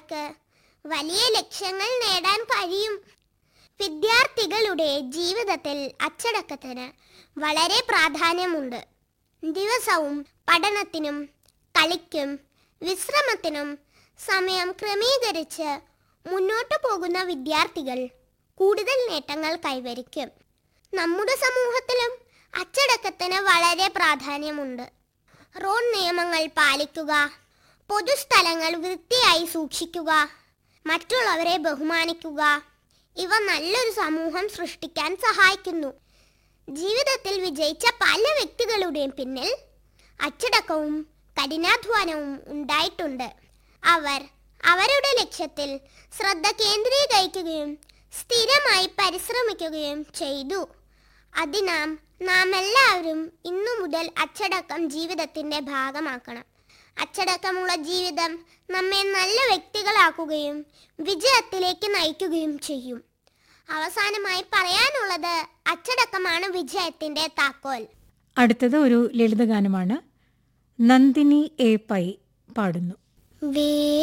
അവർക്ക് വലിയ ലക്ഷ്യങ്ങൾ നേടാൻ കഴിയും വിദ്യാർത്ഥികളുടെ ജീവിതത്തിൽ അച്ചടക്കത്തിന് വളരെ പ്രാധാന്യമുണ്ട് ദിവസവും പഠനത്തിനും കളിക്കും വിശ്രമത്തിനും സമയം ക്രമീകരിച്ച് മുന്നോട്ടു പോകുന്ന വിദ്യാർത്ഥികൾ കൂടുതൽ നേട്ടങ്ങൾ കൈവരിക്കും നമ്മുടെ സമൂഹത്തിലും അച്ചടക്കത്തിന് വളരെ പ്രാധാന്യമുണ്ട് റോഡ് നിയമങ്ങൾ പാലിക്കുക പൊതുസ്ഥലങ്ങൾ വൃത്തിയായി സൂക്ഷിക്കുക മറ്റുള്ളവരെ ബഹുമാനിക്കുക ഇവ നല്ലൊരു സമൂഹം സൃഷ്ടിക്കാൻ സഹായിക്കുന്നു ജീവിതത്തിൽ വിജയിച്ച പല വ്യക്തികളുടെയും പിന്നിൽ അച്ചടക്കവും കഠിനാധ്വാനവും ഉണ്ടായിട്ടുണ്ട് അവർ അവരുടെ ലക്ഷ്യത്തിൽ ശ്രദ്ധ കേന്ദ്രീകരിക്കുകയും സ്ഥിരമായി പരിശ്രമിക്കുകയും ചെയ്തു അതിനാൽ നാം എല്ലാവരും ഇന്നു മുതൽ അച്ചടക്കം ജീവിതത്തിന്റെ ഭാഗമാക്കണം അച്ചടക്കമുള്ള ജീവിതം നമ്മെ നല്ല വ്യക്തികളാക്കുകയും വിജയത്തിലേക്ക് നയിക്കുകയും ചെയ്യും അവസാനമായി പറയാനുള്ളത് അച്ചടക്കമാണ് വിജയത്തിന്റെ താക്കോൽ അടുത്തത് ഒരു ലളിതഗാനമാണ് നന്ദിനി എ പൈ പാടുന്നു വേ